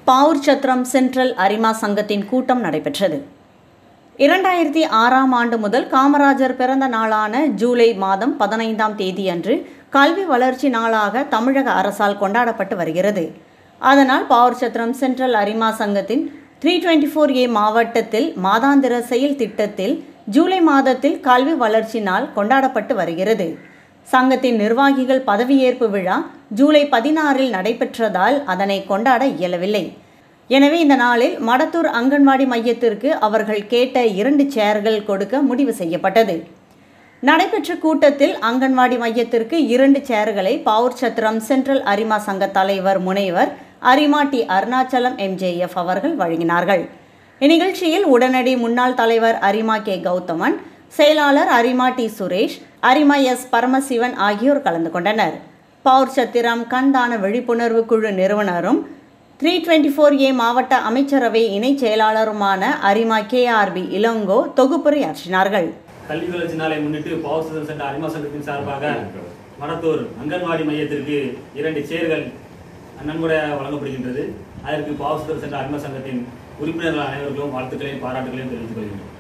பாவூர் சத்திரம் central அரிமா சங்கத்தின் கூட்டம் நடைபெற்றது இரண்டாயிரத்தி ஆறாம் ஆண்டு முதல் காமராஜர் பிறந்த நாளான ஜூலை மாதம் பதினைந்தாம் தேதியன்று கல்வி வளர்ச்சி நாளாக தமிழக அரசால் கொண்டாடப்பட்டு வருகிறது அதனால் பாவூர் சத்திரம் சென்ட்ரல் அரிமா சங்கத்தின் த்ரீ டுவெண்ட்டி ஃபோர் ஏ மாவட்டத்தில் மாதாந்திர செயல் திட்டத்தில் ஜூலை மாதத்தில் கல்வி வளர்ச்சி நாள் கொண்டாடப்பட்டு வருகிறது சங்கத்தின் நிர்வாகிகள் பதவியேற்பு விழா ஜூலை பதினாறில் நடைபெற்றதால் அதனை கொண்டாட இயலவில்லை எனவே இந்த நாளில் மடத்தூர் அங்கன்வாடி மையத்திற்கு அவர்கள் கேட்ட இரண்டு சேர்கள் கொடுக்க முடிவு செய்யப்பட்டது நடைபெற்ற கூட்டத்தில் அங்கன்வாடி மையத்திற்கு இரண்டு சேர்களை பாவூர் சத்திரம் சென்ட்ரல் அரிமா சங்க தலைவர் முனைவர் அரிமா டி அருணாச்சலம் எம்ஜேஎஃப் அவர்கள் வழங்கினார்கள் இந்நிகழ்ச்சியில் உடனடி முன்னாள் தலைவர் அரிமா கே கௌதமன் செயலாளர் அரிமா டி சுரேஷ் அரிமா எஸ் பரமசிவன் ஆகியோர் கலந்து கொண்டனர் பவுர் சத்திரம் கண்தான விழிப்புணர்வு குழு நிறுவனரும் த்ரீ டுவெண்ட்டி ஃபோர் ஏ மாவட்ட அமைச்சரவை இணைச் செயலாளருமான அரிமா கேஆர்பி இளங்கோ தொகுப்புரையாற்றினார்கள் கல்வி வளர்ச்சி நாளை முன்னிட்டு பவர் சுதந்திர சட்ட அரிமா சங்கத்தின் சார்பாக மடத்தூர் அங்கன்வாடி மையத்திற்கு இரண்டு சேர்கள் நன்கொடை வழங்கப்படுகின்றது அதற்கு பவர் சுதந்திர சட்ட அரிமா சங்கத்தின் உறுப்பினர்கள் அனைவர்களும் வாழ்த்துக்களையும் பாராட்டுகளையும் தெரிவித்துக் கொள்கின்றோம்